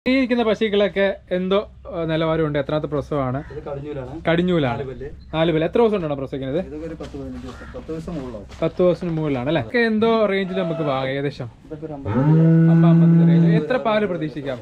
ഈ ഇരിക്കുന്ന പശുക്കളൊക്കെ എന്തോ ഏഹ്, നിലവാരമുണ്ട് എത്രാമത്തെ പ്രസവമാണ് ഇത് കടിഞ്ഞൂലാണ് കടിഞ്ഞൂലാണ് പല്ല് നാല് പേര് എത്ര ദിവസം ഉണ്ടാണ് പ്രസവിക്കുന്നത് ഇതൊക്കെ ഒരു പത്ത് പതിനഞ്ച് ദിവസം പത്ത് ദിവസം മുകളിലാവും പത്ത് ദിവസത്തിന് മുകളിലാണ് അല്ലേ ഒക്കെ എന്തോ റേഞ്ചിൽ നമുക്ക് വാങ്ങാം ഏകദേശം ഇതൊക്കെ ഒരു അമ്പത് അമ്പ അമ്പത്തി റേഞ്ച് എത്ര പാല് പ്രതീക്ഷിക്കാം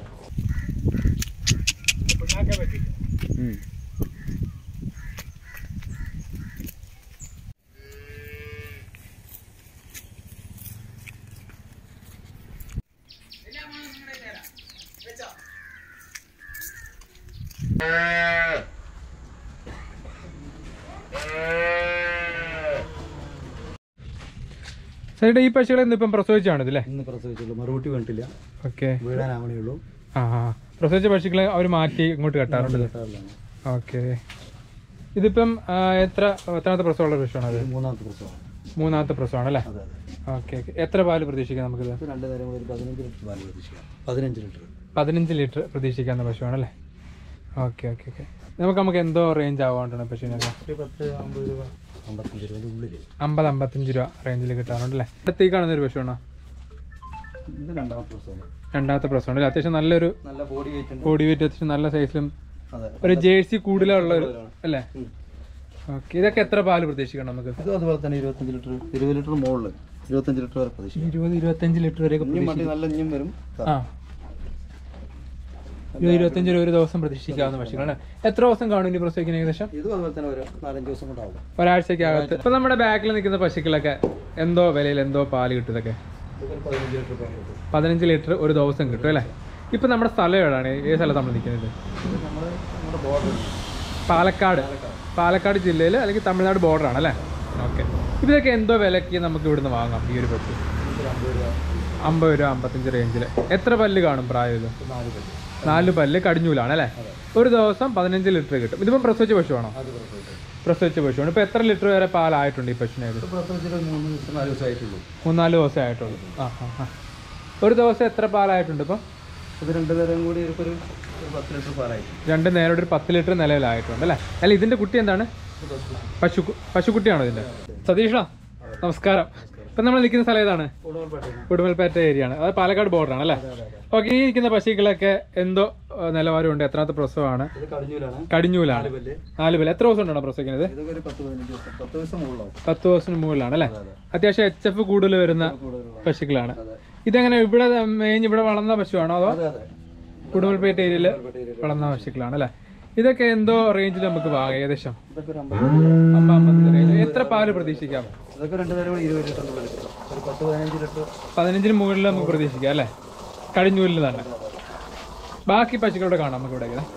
സൈഡ് ഈ പശുക്കളെ ഇന്ന് ഇപ്പം പ്രസവിച്ചാണ് ഇതില്ലേ ഇന്ന് പ്രസവിച്ചുള്ളൂ മറുപടി വേണ്ടില്ല ഓക്കെ വീഴാനാവണേ ഉള്ളൂ ആ ആ. പ്രസവിച്ച പശുക്കളെ അവർ മാറ്റി ഇങ്ങോട്ട് കെട്ടാറുണ്ട് കെട്ടാറിലാണ്. ഓക്കെ ഇതിപ്പം ആ, എത്ര എത്രാമത്തെ പ്രസവമുള്ള പശുവാണ് അത് ഇത് മൂന്നാമത്തെ പ്രസവമാണ് മൂന്നാമത്തെ പ്രസവമാണ് അല്ലേ അതെ അതെ ഓക്കെ ഓക്കെ എത്ര പാല് പ്രതീക്ഷിക്കാം നമുക്കിത് ഇത് രണ്ട് നേരം കൂടി ഒരു പതിനഞ്ച് ലിറ്റർ പാല് പ്രതീക്ഷിക്കാം പതിനഞ്ച് ലിറ്റർ പതിനഞ്ച് ലിറ്റർ പ്രതീക്ഷിക്കാവുന്ന പശുവാണ് അല്ലേ ഓക്കെ ഓക്കെ ഓക്കെ നമുക്ക് നമുക്ക് എന്തോ റേഞ്ച് ആവാണ്ടാണ് പശുവിനൊക്കെ ഒരു പത്ത് അമ്പത് രൂപ അമ്പത്തഞ്ച് രൂപയുടെ ഉള്ളിൽ അമ്പത് അമ്പത്തഞ്ച് രൂപ റേഞ്ചിൽ കിട്ടാറുണ്ട് അല്ലേ അടുത്തേക്ക് കാണുന്ന ഒരു പശുവാണോ ഇത് രണ്ടാമത്തെ പ്രസവമാണ് രണ്ടാമത്തെ പ്രസവമാണ് അല്ലേ അത്യാവശ്യം നല്ലൊരു നല്ല ബോഡി വെയിറ്റ് ഉണ്ട് ബോഡി വെയിറ്റ് അത്യാവശ്യം നല്ല സൈസിലും അതെ ഒരു ജേഴ്സി കൂടുതലുള്ള ഒരു അല്ലേ ഉം. ഓക്കെ ഇതൊക്കെ എത്ര പാല് പ്രതീക്ഷിക്കണം നമുക്ക് ഇത് അതുപോലെ തന്നെ ഇരുപത്തഞ്ച് ലിറ്റർ ഇരുപത് ലിറ്റർ മുകളിൽ ഇരുപത്തഞ്ച് ലിറ്റർ വരെ പ്രതീക്ഷിക്കാം ഇരുപത് ഇരുപത്തഞ്ച് ലിറ്റർ വരെയൊക്കെ ഇനിയും മട്ടി നല്ല ഇനിയും വരും ആ ഇരുപത് ഇരുപത്തഞ്ച് രൂപ ഒരു ദിവസം പ്രതീക്ഷിക്കാവുന്ന പശുക്കളാണ് എത്ര ദിവസം കാണും ഇനി പ്രസവിക്കുന്ന ഏകദേശം ഇതും അതുപോലെ തന്നെ ഒരു നാലഞ്ച് ദിവസം കൊണ്ടാവും ഒരാഴ്ചക്കകത്ത് ഇപ്പൊ നമ്മുടെ ബാക്കിൽ നിൽക്കുന്ന പശുക്കളൊക്കെ എന്തോ വിലയിൽ എന്തോ പാല് കിട്ടും ഇതൊക്കെ ഇതൊക്കെ ഒരു പതിനഞ്ച് ലിറ്റർ പാല് കിട്ടും പതിനഞ്ച് ലിറ്റർ ഒരു ദിവസം കിട്ടും അല്ലേ ഇപ്പൊ നമ്മുടെ സ്ഥലം എവിടെയാണ് ഏത് സ്ഥലത്താണ് നമ്മൾ നിൽക്കുന്നത് ഇത് നമ്മൾ നമ്മുടെ ബോർഡർ പാലക്കാട് പാലക്കാട് ജില്ലയിൽ അല്ലെങ്കിൽ തമിഴ്നാട് ബോർഡർ ആണ് അല്ലേ ഓക്കെ ഇതൊക്കെ എന്തോ വിലക്ക് നമുക്ക് ഇവിടുന്ന് വാങ്ങാം ഈ ഒരു പശു ഒരു അമ്പത് രൂപ അമ്പത് രൂപ അമ്പത്തഞ്ച് റേഞ്ചിൽ എത്ര പല്ല് കാണും പ്രായം ഇത് ഒരു നാല് പല്ല് നാല് പല്ല് കടിഞ്ഞൂലാണ് അല്ലേ ഒരു ദിവസം പതിനഞ്ച് ലിറ്റർ കിട്ടും ഇതിപ്പം പ്രസവിച്ച പശുവാണോ അത് പ്രസവിച്ചു പ്രസവിച്ച പശുവാണ് ഇപ്പൊ എത്ര ലിറ്റർ വരെ പാലായിട്ടുണ്ട് ഈ പശുവിനെ ഇത് പ്രസവിച്ചിട്ട് ഒരു മൂന്ന് ദിവസം നാല് ദിവസം ആയിട്ടുള്ളൂ മൂന്നാല് ദിവസമേ ആയിട്ടുള്ളൂ ആ ആ ആ ഒരു ദിവസം എത്ര പാലായിട്ടുണ്ട് ഇപ്പം ഇത് രണ്ട് നേരം കൂടി ഒരു ഒരു പത്ത് ലിറ്റർ പാലായി രണ്ട് നേരം ഒരു പത്ത് ലിറ്റർ നിലവിലായിട്ടുണ്ട് അല്ലേ അല്ല ഇതിന്റെ കുട്ടി എന്താണ് പശു പശുക്കുട്ടിയാണോ ഇതിന്റെ സതീഷ നമസ്കാരം ഇപ്പം നമ്മൾ നിൽക്കുന്ന സ്ഥലം ഏതാണ് ഉടമൽപ്പെട്ട ഉടുമൽപേറ്റ ഏരിയ ആണ് അത് പാലക്കാട് ബോർഡർ ആണ് അല്ലേ ഓക്കെ ഈ നിൽക്കുന്ന പശുക്കളൊക്കെ എന്തോ ഏഹ്, നിലവാരമുണ്ട് എത്രാമത്തെ പ്രസവമാണ് ഇത് കടിഞ്ഞൂലാണ് കടിഞ്ഞൂലാണ് നാല് പല്ല് നാല് പേര് എത്ര ദിവസം ഉണ്ടാണ് പ്രസവിക്കുന്നത് ഇതൊക്കെ ഒരു പത്ത് പതിനഞ്ച് ദിവസം പത്ത് ദിവസം മുകളിലാവും പത്ത് ദിവസത്തിന് മുകളിലാണ് അല്ലേ അതെ അത്യാവശ്യം എച്ച് എഫ് കൂടുതൽ വരുന്ന കൂടുതലുള്ള പശുക്കളാണ് അതെ ഇതെങ്ങനെ ഇവിടെ മേഞ്ഞ് ഇവിടെ വളർന്ന പശുവാണോ അതോ അതെ അതെ ഉടുമൽപേറ്റ ഏരിയയിൽ ഉടമൽപ്പെട്ട ഏരിയയിൽ വളർന്ന പശുക്കളാണ് അല്ലേ ഇതൊക്കെ എന്തോ റേഞ്ചിൽ നമുക്ക് വാങ്ങാം ഏകദേശം ഇതൊക്കെ ഒരു അമ്പത് രൂപ അമ്പ അമ്പത്തി റേഞ്ച് എത്ര പാല് പ്രതീക്ഷിക്കാം ഇതൊക്കെ രണ്ട് നേരം കൂടി ഇരുപത് ലിറ്റർ ഉള്ളിൽ ഒരു പത്ത് പതിനഞ്ച് ലിറ്റർ പതിനഞ്ചിന് മുകളിൽ നമുക്ക് പ്രതീക്ഷിക്കാം അല്ലേ കടിഞ്ഞൂലിൽ തന്നെ ബാക്കി പശുക്കളോടെ കാണാം നമുക്ക് ഇവിടെ ഇങ്ങനെ.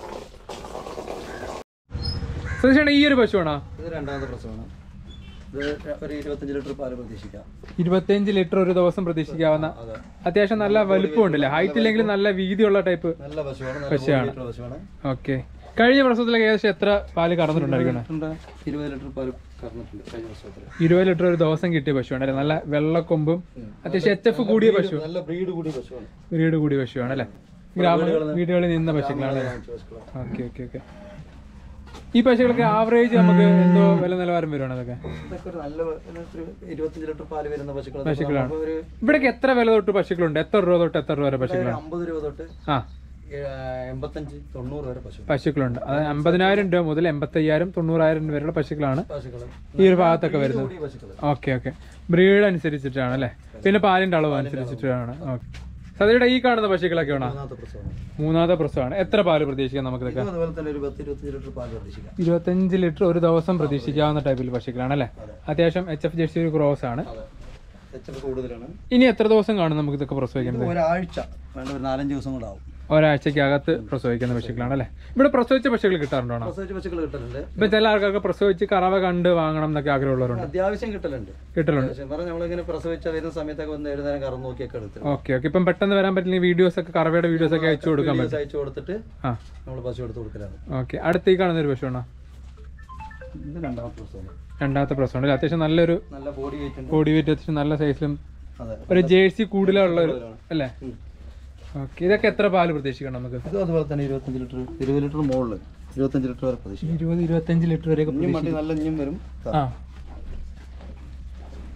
സതീഷേട്ടാ ഈ ഒരു പശുവാണോ ഇത് രണ്ടാമത്തെ പ്രസവമാണ് ഇത് ഒരു ഇരുപത്തഞ്ച് ലിറ്റർ പാല് പ്രതീക്ഷിക്കാം ഇരുപത്തിയഞ്ച് ലിറ്റർ ഒരു ദിവസം പ്രതീക്ഷിക്കാവുന്ന അതെ അത്യാവശ്യം നല്ല വലുപ്പമുണ്ടല്ലേ ഹൈറ്റ് ഇല്ലെങ്കിലും നല്ല വീതിയുള്ള ടൈപ്പ് നല്ല പശുവാണ് നല്ല പശുവാണ്. ലിറ്റർ പശുവാണ് ഓക്കെ കഴിഞ്ഞ പ്രസവത്തിലൊക്കെ ഏകദേശം എത്ര പാല് കറന്നിട്ടുണ്ടായിരിക്കണം ലിറ്ററിന്റെ ഇരുപത് ലിറ്റർ പാല് കറന്നിട്ടുണ്ട് കഴിഞ്ഞ പ്രസവത്തിൽ ഇരുപത് ലിറ്റർ ഒരു ദിവസം കിട്ടിയ പശുവാണ് അല്ലേ നല്ല വെള്ളക്കൊമ്പും അത്യാവശ്യം എച്ച് എഫ് കൂടിയ പശു നല്ല ബ്രീഡ് കൂടിയ പശുവാണ് വീട് കൂടിയ പശുവാണ് അല്ലേ ഗ്രാമ വീടുകളിൽ നിന്ന പശുക്കളാണ് വാങ്ങിച്ച പശുക്കളാണ്. ഓക്കെ ഓക്കെ ഓക്കെ ഈ പശുക്കൾക്ക് ആവറേജ് നമുക്ക് എന്തോ വില നിലവാരം വരുവാണ് അതൊക്കെ ഇതൊക്കെ ഒരു നല്ല ഒരു ഇരുപത്തഞ്ച് ലിറ്റർ പാല് വരുന്ന പശുക്കൾ പശുക്കളാണ്. നമുക്ക് ഒരു ഇവിടേക്ക് എത്ര വില തൊട്ട് പശുക്കളുണ്ട് എത്ര രൂപ തൊട്ട് എത്ര രൂപ വരെ പശുക്കളാണ് അമ്പത് രൂപ തൊട്ട് ആ ഏ- എൺപത്തഞ്ച് തൊണ്ണൂറ് വരെ പശു പശുക്കളുണ്ട് അത് അമ്പതിനായിരം രൂപ മുതൽ എൺപത്തയ്യായിരം തൊണ്ണൂറായിരം രൂപ വരെയുള്ള പശുക്കളാണ് പശുക്കള് ഈ ഒരു ഭാഗത്തൊക്കെ വരുന്നത് കൂടിയ പശുക്കള് ഓക്കെ ഓക്കെ ബ്രീഡ് അനുസരിച്ചിട്ടാണ് അല്ലേ പിന്നെ പാലിന്റെ അളവ് അനുസരിച്ചിട്ടാണ് ഓക്കെ സതിയുടെ ഈ കാണുന്ന പശുക്കളൊക്കെ വേണോ മൂന്നാമത്തെ പ്രസവമാണ് മൂന്നാമത്തെ പ്രസവമാണ് എത്ര പാല് പ്രതീക്ഷിക്കാം നമുക്ക് ഇതൊക്കെ ഇതും അതുപോലെ തന്നെ ഒരു പത്ത് ഇരുപത്തഞ്ച് ലിറ്റർ പാല് പ്രതീക്ഷിക്കാം ഇരുപത്തഞ്ച് ലിറ്റർ ഒരു ദിവസം പ്രതീക്ഷിക്കാവുന്ന ടൈപ്പിൽ പശുക്കളാണ് അല്ലേ അതെ. അത്യാവശ്യം എച്ച് എഫ് ജേഴ്സി ഒരു ക്രോസ് ആണ് അതെ എച്ച് കൂടുതലാണ് ഇനി എത്ര ദിവസം കാണും നമുക്ക് ഇതൊക്കെ പ്രസവിക്കുന്നത് ഒരാഴ്ച വേണ്ട ഒരു നാലഞ്ച് ദിവസം കൂടെ ആവും ഒരാഴ്ചക്കകത്ത് പ്രസവിക്കുന്ന പശുക്കളാണ് അല്ലേ ഇവിടെ പ്രസവിച്ച പശുക്കൾ കിട്ടാറുണ്ടോ പ്രസവിച്ച പശുക്കൾ കിട്ടലുണ്ട് ഇപ്പൊ ചില ആൾക്കാർക്ക് പ്രസവിച്ച് കറവ കണ്ട് വാങ്ങണം എന്നൊക്കെ ആഗ്രഹമുള്ളവരുണ്ട് അത്യാവശ്യം കിട്ടലുണ്ട് കിട്ടലുണ്ട് പക്ഷെ പറഞ്ഞാൽ നമ്മളിങ്ങനെ പ്രസവിച്ച വരുന്ന സമയത്തൊക്കെ വന്ന് ഏഴ് നേരം കറന്ന് നോക്കിയൊക്കെ എടുത്തിട്ട് ഓക്കെ ഓക്കെ ഇപ്പം പെട്ടെന്ന് വരാൻ പറ്റില്ല വീഡിയോസ് ഒക്കെ കറവയുടെ വീഡിയോസ് ഒക്കെ അയച്ചു കൊടുക്കാൻ പറ്റും അയച്ചു കൊടുത്തിട്ട് ആ നമ്മൾ പശു എടുത്ത് കൊടുക്കലാണ് ഓക്കെ അടുത്തേക്ക് കാണുന്ന ഒരു പശുവാണോ ഇത് രണ്ടാമത്തെ പ്രസവം രണ്ടാമത്തെ പ്രസവം അല്ലേ അത്യാവശ്യം നല്ലൊരു നല്ല ബോഡി വെയിറ്റ് ഉണ്ട് ബോഡി വെയിറ്റ് അത്യാവശ്യം നല്ല സൈസിലും അതെ ഒരു ജേഴ്സി കൂടുതലുള്ള ഒരു അല്ലേ ഉം. ഓക്കെ ഇതൊക്കെ എത്ര പാല് പ്രതീക്ഷിക്കണം നമുക്ക് ഇത് അതുപോലെ തന്നെ ഇരുപത്തഞ്ച് ലിറ്റർ ഇരുപത് ലിറ്റർ മുകളിൽ ഇരുപത്തഞ്ച് ലിറ്റർ വരെ പ്രതീക്ഷിക്കാം ഇരുപത് ഇരുപത്തഞ്ച് ലിറ്റർ വരെയൊക്കെ ഇനിയും മട്ടി നല്ല ഇനിയും വരും ആ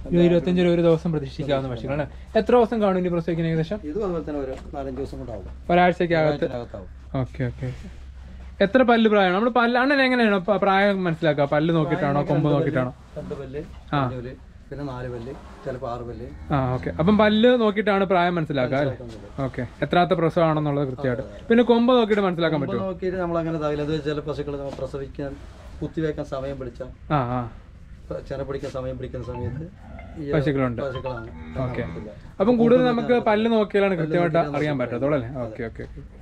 ഒരു ഇരുപത്തഞ്ച് രൂപ ഒരു ദിവസം പ്രതീക്ഷിക്കാവുന്ന പക്ഷികളാണ് എത്ര ദിവസം കാണും ഇനി പ്രസവിക്കുന്ന ഏകദേശം ഇതും അതുപോലെ തന്നെ ഒരു നാലഞ്ച് ദിവസം കൊണ്ടാവും ഒരാഴ്ചക്കകത്ത് അതിനകത്താവും ഓക്കെ ഓക്കെ എത്ര പല്ല് പ്രായമാണ് നമ്മൾ പല്ല് അണ്ണൻ എങ്ങനെയാണോ പ- പ്രായം മനസ്സിലാക്കുക പല്ല് നോക്കിയിട്ടാണോ കൊമ്പ് നോക്കിയിട്ടാണോ രണ്ട് പല്ല് ആ. അഞ്ച് പല്ല് പിന്നെ നാല് പല്ല് ചിലപ്പോൾ ആറ് പല്ല് ആ ഓക്കെ അപ്പം പല്ല് നോക്കിയിട്ടാണ് പ്രായം മനസ്സിലാക്കുക അല്ലേ ഓക്കെ എത്രാമത്തെ പ്രസവമാണെന്നുള്ളത് കൃത്യമായിട്ട് പിന്നെ കൊമ്പ് നോക്കിയിട്ട് മനസ്സിലാക്കാൻ കൊമ്പ് പറ്റുമോ നോക്കിയിട്ട് നമ്മൾ അങ്ങനെ ഇതാവില്ല അത് ചില പശുക്കൾ നമ്മൾ പ്രസവിക്കാൻ കുത്തിവെക്കാൻ സമയം പിടിച്ച ആ ആ ചെന പിടിക്കാൻ സമയം പിടിക്കുന്ന സമയത്ത് ഈ പശുക്കളുണ്ട് പശുക്കളാണ് ഓക്കെ അപ്പം കൂടുതൽ നമുക്ക് പല്ല് നോക്കിയാലാണ് കൃത്യമായിട്ട് അറിയാൻ പറ്റത്തുള്ളൂ അല്ലേ ഓക്കെ ഓക്കെ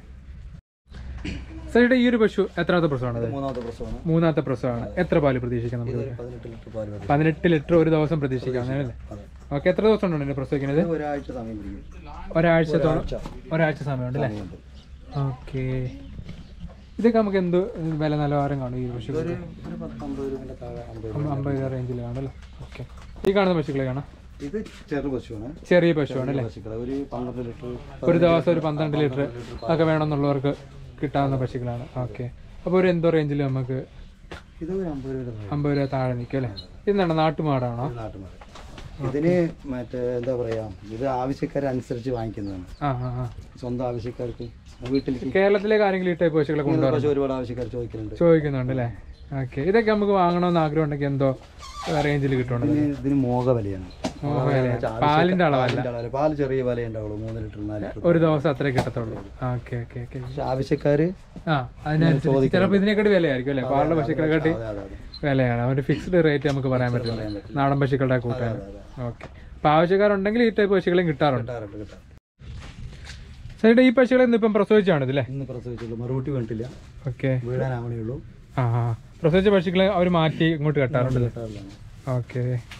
സാറിയുടെ ഈ ഒരു പശു എത്രാമത്തെ പ്രസവമാണ് അത് മൂന്നാമത്തെ പ്രസവമാണ് മൂന്നാമത്തെ പ്രസവമാണ് എത്ര പാല് പ്രതീക്ഷിക്കാം നമുക്ക് ഇതൊരു പതിനെട്ട് ലിറ്റർ പാല് മതി പതിനെട്ട് ലിറ്റർ ഒരു ദിവസം പ്രതീക്ഷിക്കാം അങ്ങനെയല്ലേ അതെ ഓക്കെ എത്ര ദിവസം ഉണ്ടോ ഇതിന് പ്രസവിക്കുന്നത് ഇത് ഒരാഴ്ച സമയം പിടിക്കും ഒരാഴ്ചത്തോളം ഒരാഴ്ച ഒരാഴ്ച സമയമുണ്ട് അല്ലേ സമയമുണ്ട് ഓക്കെ ഇതൊക്കെ നമുക്ക് എന്ത് വില നിലവാരം കാണും ഈ പശു ഇതൊരു ഒരു പത്ത് അമ്പത് രൂപയുടെ താഴെ അമ്പത് രൂപ അമ്പത് രൂപ റേഞ്ചിൽ കാണുമല്ലോ ഓക്കെ ഈ കാണുന്ന പശുക്കളെ കാണാം ഇത് ചെറു പശുവാണ് ചെറിയ പശുവാണ് അല്ലേ പശുക്കളെ ഒരു പന്ത്രണ്ട് ലിറ്റർ ഒരു ദിവസം ഒരു പന്ത്രണ്ട് ലിറ്റർ ഒക്കെ വേണമെന്നുള്ളവർക്ക് കിട്ടാവുന്ന പശുക്കളാണ് ഓക്കെ അപ്പോൾ ഒരു എന്തോ റേഞ്ചിൽ നമുക്ക് ഇത് ഒരു അമ്പത് രൂപയുടെ താഴെ അമ്പത് രൂപ താഴെ നിൽക്കും അല്ലേ ഇതെന്താണ് നാട്ടുമാടാണോ ഒരു നാട്ടുമാട് ഇതിന് മറ്റേ എന്താ പറയാ ഇത് ആവശ്യക്കാരനുസരിച്ച് വാങ്ങിക്കുന്നതാണ് ആ ആ ആ സ്വന്തം ആവശ്യക്കാർക്ക് വീട്ടിലേക്ക് കേരളത്തിലേക്ക് ആരെങ്കിലും ഈ ടൈപ്പ് പശുക്കളെ ഇങ്ങനെ കൊണ്ടുവരാൻ പശു ഒരുപാട് ആവശ്യക്കാർ ചോദിക്കുന്നുണ്ട് ചോദിക്കുന്നുണ്ട് അല്ലേ ഓക്കെ ഇതൊക്കെ നമുക്ക് വാങ്ങണമെന്ന് ആഗ്രഹം ഉണ്ടെങ്കിൽ എന്തോ റേഞ്ചിൽ കിട്ടുന്നുണ്ട് ഇതിന് ഇതിന് മോഹ വിലയാണ് മോഹ വിലയാണ്. പാലിന്റെ അളവല്ല പാലിന്റെ അളവല്ല. പാല് ചെറിയ വില ഉണ്ടാവുള്ളൂ മൂന്ന് ലിറ്റർ നാല് ലിറ്റർ ഒരു ദിവസം അത്രേ കിട്ടത്തുള്ളൂ ഓക്കെ ഓക്കെ ഓക്കെ പക്ഷെ ആവശ്യക്കാര് ആ അതിനനുസരിച്ച് ചിലപ്പോൾ ഇതിനെക്കാട്ടി വിലയായിരിക്കും അല്ലേ പാലുള്ള പശുക്കളെ കാട്ടി അതെ അതെ അതെ വിലയാണ് ഒരു ഫിക്സ്ഡ് റേറ്റ് നമുക്ക് പറയാൻ പറ്റില്ല പറയാൻ പറ്റില്ല. നാടൻ പശുക്കളുടെ കൂട്ടാൻ അതെ, അതെ. ഓക്കെ അപ്പോൾ ആവശ്യക്കാരുണ്ടെങ്കിൽ ഈ ടൈപ്പ് പശുക്കളെയും കിട്ടാറുണ്ട് കിട്ടാറുണ്ട് കിട്ടാറുണ്ട് സൈഡ് ഈ പശുക്കളെ ഇന്നിപ്പം പ്രസവിച്ചാണ് ഇതില്ലേ ഇന്ന് പ്രസവിച്ചുള്ളൂ മറുപടി വീണിട്ടില്ല ഓക്കെ വീഴാനാവണേ ഉള്ളൂ ആ ആ പ്രസവിച്ച പശുക്കളെ അവർ മാറ്റി ഇങ്ങോട്ട് കെട്ടാറുണ്ട് കിട്ടാറില്ലാണ് ഓക്കെ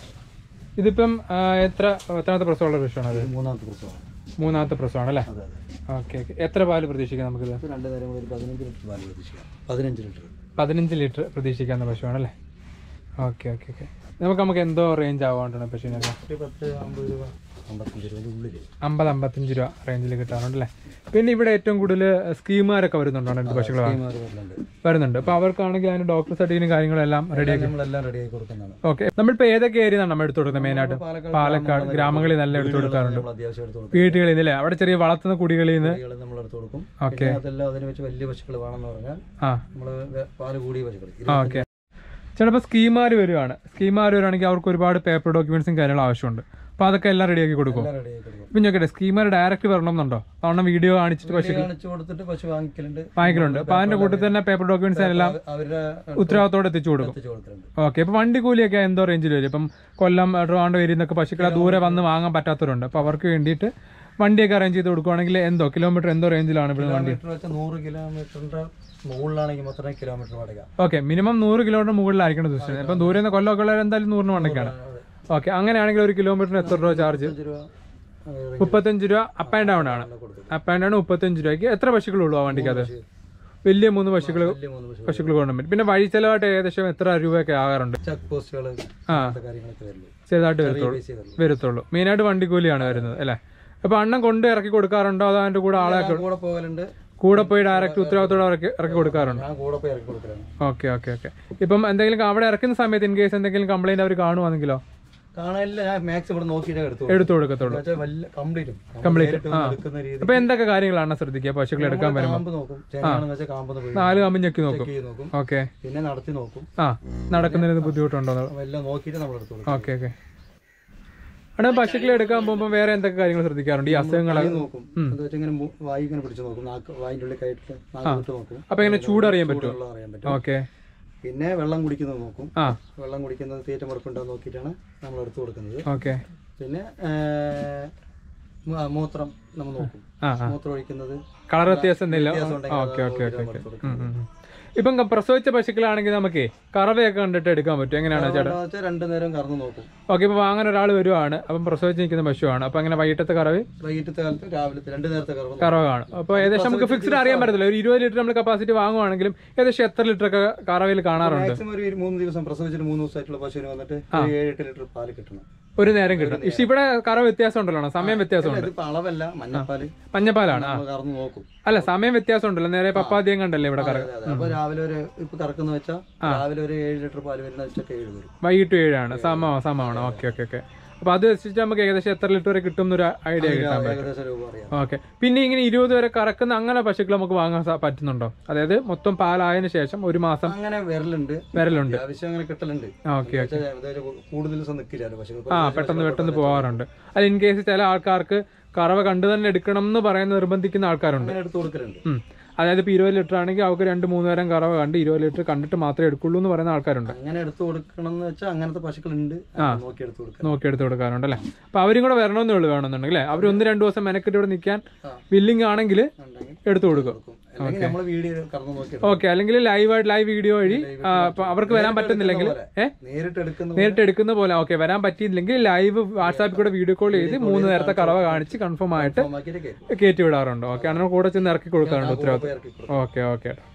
ഇതിപ്പം ആ, എത്ര എത്രാമത്തെ പ്രസവമുള്ള പശുവാണ് അത് ഇത് മൂന്നാമത്തെ പ്രസവമാണ് മൂന്നാമത്തെ പ്രസവമാണ് അല്ലേ അതെ അതെ ഓക്കെ ഓക്കെ എത്ര പാല് പ്രതീക്ഷിക്കാം നമുക്കിത് ഇത് രണ്ട് നേരം ഒരു പതിനഞ്ച് ലിറ്റർ പാല് പ്രതീക്ഷിക്കാം പതിനഞ്ച് ലിറ്റർ പതിനഞ്ച് ലിറ്റർ പ്രതീക്ഷിക്കാവുന്ന പശുവാണല്ലേ ഓക്കെ ഓക്കെ ഓക്കെ നമുക്ക് നമുക്ക് എന്തോ റേഞ്ച് ആവാണ്ടാണ് പശുവിനൊക്കെ ഒരു പത്ത് അമ്പത് രൂപ അമ്പത്തഞ്ച് രൂപയുടെ ഉള്ളിൽ അമ്പത് അമ്പത്തഞ്ച് രൂപ റേഞ്ചിൽ കിട്ടാറുണ്ട് അല്ലേ പിന്നെ ഇവിടെ ഏറ്റവും കൂടുതൽ സ്കീമുകാരൊക്കെ വരുന്നുണ്ടോ രണ്ട് പശുക്കൾ വാങ്ങാൻ? മാറി വരുന്നുണ്ട് വരുന്നുണ്ട് അപ്പോൾ അവർക്കാണെങ്കിൽ അതിന് ഡോക്ടർ സർട്ടിഫിക്കറ്റും കാര്യങ്ങളെല്ലാം റെഡിയാക്കി നമ്മളെല്ലാം റെഡിയാക്കി കൊടുക്കുന്നതാണ് ഓക്കെ നമ്മളിപ്പോൾ ഏതൊക്കെ ഏരിയ നമ്മൾ എടുത്തു കൊടുക്കുന്നത് മെയിനായിട്ട് പാലക്കാട് ഗ്രാമങ്ങളിൽ നല്ല എടുത്തു കൊടുക്കാറുണ്ട് നമ്മൾ അത്യാവശ്യം എടുത്ത് കൊടുക്കും വീട്ടുകളിൽ നിന്ന് അല്ലേ അവിടെ ചെറിയ വളർത്തുന്ന കുടികളിൽ നിന്ന് കുട്ടികളെ നമ്മൾ എടുത്ത് കൊടുക്കും ഓക്കെ പിന്നെ അതെല്ലാം അതിന് വെച്ച് വലിയ പശുക്കൾ വേണമെന്ന് പറഞ്ഞാൽ ആ നമ്മൾ പാല് കൂടിയ പശുക്കൾ ആ ഓക്കെ ചിലപ്പോൾ സ്കീമാർ വരുവാണ് സ്കീമാർ വരുവാണെങ്കിൽ അവർക്ക് ഒരുപാട് പേപ്പർ ഡോക്യുമെന്റ്സും കാര്യങ്ങളും ആവശ്യമുണ്ട് അപ്പോൾ അതൊക്കെ എല്ലാം റെഡിയാക്കി കൊടുക്കും എല്ലാം റെഡിയാക്കി കൊടുക്കും ഇപ്പം ചോദിക്കട്ടെ സ്കീമാർ ഡയറക്റ്റ് വരണമെന്നുണ്ടോ കാരണം വീഡിയോ കാണിച്ചിട്ട് പശു കാണിച്ചു കൊടുത്തിട്ട് പശു വാങ്ങിക്കലുണ്ട് വാങ്ങിക്കലുണ്ട് അപ്പോൾ അതിൻ്റെ കൂട്ടത്തിൽ തന്നെ പേപ്പർ ഡോക്യുമെന്റ്സ് എല്ലാം അവ- അവരുടെ ഉത്തരവാദിത്തോടെ എത്തിച്ചു കൊടുക്കും എത്തിച്ചു കൊടുക്കലുണ്ട് ഓക്കെ ഇപ്പം വണ്ടി കൂലിയൊക്കെ എന്തോ റേഞ്ചിൽ വരും ഇപ്പം കൊല്ലം ട്രിവാൻഡ്രം ഏരിയയിൽ നിന്നൊക്കെ പശുക്കളെ ദൂരെ വന്ന് വാങ്ങാൻ പറ്റാത്തവരുണ്ട് അപ്പോൾ അവർക്ക് വേണ്ടിയിട്ട് വണ്ടിയൊക്കെ അറേഞ്ച് ചെയ്ത് കൊടുക്കുവാണെങ്കിൽ എന്തോ കിലോമീറ്റർ എന്തോ റേഞ്ചിലാണ് ഇവിടെ വണ്ടി കിലോമീറ്റർ വെച്ചാൽ നൂറ് കിലോമീറ്ററിന്റെ മുകളിലാണെങ്കിൽ മാത്രമേ കിലോമീറ്റർ വാടക ഓക്കെ മിനിമം നൂറ് കിലോമീറ്റർ മുകളിലായിരിക്കണം ഉദ്ദേശിച്ചത് ഇപ്പം ദൂരെ നിന്ന് കൊല്ലമൊക്കെ ഉള്ളവർ എന്തായാലും നൂറിന് വണ്ടിക്കാണ് ഓക്കെ അങ്ങനെയാണെങ്കിൽ ഒരു കിലോമീറ്ററിന് എത്ര രൂപ ചാർജ് അഞ്ച് രൂപ ആ, മുപ്പത്തഞ്ച് രൂപ അപ്പ് ആൻഡ് ഡൗൺ ആണ് കൊടുക്കും അപ്പ് ആൻഡ് ഡൗൺ മുപ്പത്തഞ്ച് രൂപയ്ക്ക് എത്ര പശുക്കളുള്ളൂ ആ വണ്ടിക്ക് അത് വലിയ മൂന്ന് പശുക്കൾ വലിയ മൂന്ന് പശു പശുക്കൾ കൊണ്ടും പറ്റും പിന്നെ വഴി ചെലവായിട്ട് ഏകദേശം എത്ര രൂപയൊക്കെ ആകാറുണ്ട് ചെക്ക് പോസ്റ്റുകൾ ആ അങ്ങനത്തെ കാര്യങ്ങളൊക്കെ വരുള്ളൂ ചെറുതായിട്ട് ചെറിയ വരത്തുള്ളൂ പൈസ വരുള്ളൂ വരത്തുള്ളൂ മെയിനായിട്ട് വണ്ടിക്കൂലിയാണ് വരുന്നത് അല്ലേ അപ്പോൾ അണ്ണം കൊണ്ട് ഇറക്കി കൊടുക്കാറുണ്ടോ അതോ അതിൻ്റെ കൂടെ ആളെ ഞാൻ കൂടെ പോകലുണ്ട് കൂടെ പോയി ഡയറക്റ്റ് ഉത്തരവാദിത്തോടെ ഇറക്കി ഇറക്കി കൊടുക്കാറുണ്ട് ഞാൻ കൂടെ പോയി ഇറക്കി കൊടുക്കലാണ് ഓക്കെ ഓക്കെ ഓക്കെ ഇപ്പം എന്തെങ്കിലും അവിടെ ഇറക്കുന്ന സമയത്ത് ഇൻ കേസ് എന്തെങ്കിലും കംപ്ലൈന്റ് അവർ കാണുവാണെങ്കിലോ കാണാനില്ല ഞാൻ മാക്സ് ഇവിടെ നോക്കിയിട്ടേ എടുത്തു എടുത്തു കൊടുക്കത്തുള്ളൂ വെച്ചാൽ വലിയ കംപ്ലീറ്റും Complete, ആ. എടുക്കുന്ന രീതി അപ്പൊ എന്തൊക്കെ കാര്യങ്ങളാണ് ശ്രദ്ധിക്കുക പശുക്കൾ എടുക്കാൻ വരുമ്പോൾ കാമ്പ് നോക്കും ചേനാണെന്ന് വെച്ചാൽ കാമ്പൊന്ന് പോയി നാല് കമ്പ് ഞെക്കി നോക്കും ചെക്ക് ചെയ്ത് നോക്കും ഓക്കെ പിന്നെ നടത്തി നോക്കും ആ നടക്കുന്നതിന് ബുദ്ധിമുട്ടുണ്ടോ അപ്പൊ എല്ലാം നോക്കിയിട്ട് നമ്മൾ എടുത്തു കൊടുക്കും ഓക്കെ ഓക്കെ അവിടെ പശുക്കളെ എടുക്കാൻ പോകുമ്പോൾ വേറെ എന്തൊക്കെ കാര്യങ്ങൾ ശ്രദ്ധിക്കാറുണ്ട് ഈ അസുഖങ്ങൾ കൈ നോക്കും എന്താ വെച്ചാൽ ഇങ്ങനെ മു- വായി ഇങ്ങനെ പിടിച്ച് നോക്കും നാക്ക് വായിൻ്റെ ഉള്ളിൽ കയറ്റിട്ട് നാക്ക് വിട്ട് നോക്കും അപ്പൊ എങ്ങനെ ചൂടറിയാൻ പറ്റുമോ ചൂടുള്ള അറിയാൻ പറ്റും ഓക്കെ പിന്നെ വെള്ളം കുടിക്കുന്നത് നോക്കും ആ വെള്ളം കുടിക്കുന്നത് തീറ്റ മുറക്കുണ്ടോ നോക്കിയിട്ടാണ് നമ്മൾ എടുത്തു കൊടുക്കുന്നത് ഓക്കെ പിന്നെ ആ, മൂ- മൂത്രം നമ്മൾ നോക്കും ആ ആ മൂത്രം ഒഴിക്കുന്നത് കളർ വ്യത്യാസം എന്തെങ്കിലും വ്യത്യാസം ഉണ്ടെങ്കിൽ ഓക്കെ അത് ഓക്കെ ഓക്കെ നോക്കിയിട്ട് ഓക്കെ നമ്മൾ എടുത്ത് കൊടുക്കും. ഇപ്പം ക- പ്രസവിച്ച പശുക്കളാണെങ്കിൽ നമുക്ക് കറവയൊക്കെ കണ്ടിട്ട് എടുക്കാൻ പറ്റും എങ്ങനെയാണ് ചേട്ടാ എന്താ വെച്ചാൽ രണ്ടു നേരം കറന്ന് നോക്കും ഓക്കെ ഇപ്പൊ വാങ്ങാൻ ഒരാൾ വരുവാണ് അപ്പം പ്രസവിച്ച് നിൽക്കുന്ന പശുവാണ് അപ്പൊ അങ്ങനെ വൈകിട്ടത്തെ കറവ് വൈകിട്ടത്തെ കാലത്ത് രാവിലത്തെ രണ്ടു നേരത്തെ കറന്ന് കറവ് കാണും അപ്പോൾ ഏകദേശം നമുക്ക് ഫിക്സ്ഡ് അറിയാൻ പറ്റത്തില്ല ഒരു ഇരുപത് ലിറ്റർ നമ്മൾ കപ്പാസിറ്റി വാങ്ങുവാണെങ്കിലും ഏകദേശം എത്ര ലിറ്റർ ഒക്കെ കറവയിൽ കാണാറുണ്ട് മാക്സിമം ഒരു ഇരു- മൂന്ന് ദിവസം പ്രസവിച്ചിട്ട് മൂന്ന് ദിവസമായിട്ടുള്ള പശുവിന് വന്നിട്ട് ഒരു ഏഴ് എട്ട് ലിറ്റർ പാല് കിട്ടണം ഒരു നേരം കിട്ടും പക്ഷെ ഇവിടെ കറവ് വ്യത്യാസം ഉണ്ടല്ലോ സമയം വ്യത്യാസമുണ്ട് ഇതിപ്പോ അളവല്ല മഞ്ഞപ്പാല് മഞ്ഞപ്പാലാണ് ആ നമ്മൾ കറന്ന് നോക്കും അല്ല സമയം വ്യത്യാസം ഉണ്ടല്ലോ നേരെ പപ്പാദ്യം കണ്ടല്ലേ ഇവിടെ കറ അതെ, അതെ. അപ്പൊ രാവിലെ ഒരു ഇപ്പൊ കറക്കുന്ന വെച്ചാൽ രാവിലെ ഒരു ഏഴ് ലിറ്റർ പാല് വരുന്ന വെച്ചൊക്കെ ഏഴ് വരും വൈകിട്ട് ഏഴാണ് സമ സമമാണ് ഓക്കെ ഓക്കെ ഓക്കെ അപ്പോൾ അത് വെച്ചിട്ട് നമുക്ക് ഏകദേശം എത്ര ലിറ്റർ വരെ കിട്ടും എന്നൊരു ഐഡിയ കിട്ടാൻ പറ്റും ഏകദേശം രൂപ അറിയാം ഓക്കെ പിന്നെ ഇങ്ങനെ ഇരുപത് വരെ കറക്കുന്ന അങ്ങനെ പശുക്കൾ നമുക്ക് വാങ്ങാൻ സാ- പറ്റുന്നുണ്ടോ അതായത് മൊത്തം പാലായതിനു ശേഷം ഒരു മാസം അങ്ങനെ വരലുണ്ട് വരലുണ്ട് അത്യാവശ്യം അങ്ങനെ കിട്ടലുണ്ട് ഓക്കെ പക്ഷേ ഏകദേശം കൂടുതൽ ദിവസം നിൽക്കില്ലല്ലോ പക്ഷേ ആ പെട്ടെന്ന് പെട്ടെന്ന് പോകാറുണ്ട് അത് ഇൻ കേസ് ചില ആൾക്കാർക്ക് കറവ കണ്ടു തന്നെ എടുക്കണം എന്ന് പറയുന്ന നിർബന്ധിക്കുന്ന ആൾക്കാരുണ്ട് അങ്ങനെ എടുത്ത് കൊടുക്കലുണ്ട് ഉം. അതായത് ഇപ്പോൾ ഇരുപത് ലിറ്റർ ആണെങ്കിൽ അവർക്ക് രണ്ട് മൂന്ന് നേരം കറവ കണ്ട് ഇരുപത് ലിറ്റർ കണ്ടിട്ട് മാത്രമേ എടുക്കുള്ളൂ എന്ന് പറയുന്ന ആൾക്കാരുണ്ട് അങ്ങനെ എടുത്ത് കൊടുക്കണം എന്ന് വെച്ചാൽ അങ്ങനത്തെ പശുക്കളുണ്ട് നോക്കി എടുത്ത് കൊടുക്കാം നോക്കി എടുത്ത് കൊടുക്കാറുണ്ട് അല്ലേ അപ്പോൾ അവരും കൂടെ വരണമെന്നേ ഉള്ളൂ വേണമെന്നുണ്ടെങ്കിൽ അല്ലേ അവർ ഒന്ന് രണ്ട് ദിവസം മെനക്കെട്ട് ഇവിടെ നിൽക്കാൻ ആ. വില്ലിങ് ആണെങ്കിൽ ഉണ്ടെങ്കിൽ എടുത്തു കൊടുക്കും കൊടുക്കും അല്ലെങ്കിൽ നമ്മൾ വീഡിയോ കറന്ന് നോക്കി എടുക്കും. ഓക്കെ അല്ലെങ്കിൽ ലൈവായിട്ട് ലൈവ് വീഡിയോ വഴി ആ, അപ്പൊ അവർക്ക് വരാൻ പറ്റുന്നില്ലെങ്കിൽ ഏ നേരിട്ട് എടുക്കുന്ന നേരിട്ട് എടുക്കുന്ന പോലെ ഓക്കെ വരാൻ പറ്റിയില്ലെങ്കിൽ ലൈവ് വാട്സാപ്പിൽ കൂടെ വീഡിയോ കോൾ ചെയ്ത് മൂന്ന് നേരത്തെ കറവ കാണിച്ച് കൺഫേം ആയിട്ട് ഫോമാക്കിയിട്ട് കയറ്റും. കയറ്റി വിടാറുണ്ട് ഓക്കെ അങ്ങനെ കൂടെ ചെന്ന് ഇറക്കി കൊടുക്കാറുണ്ട് ഉത്തരവാദിത്വം ഇറക്കി കൊടുക്കും. Okay okay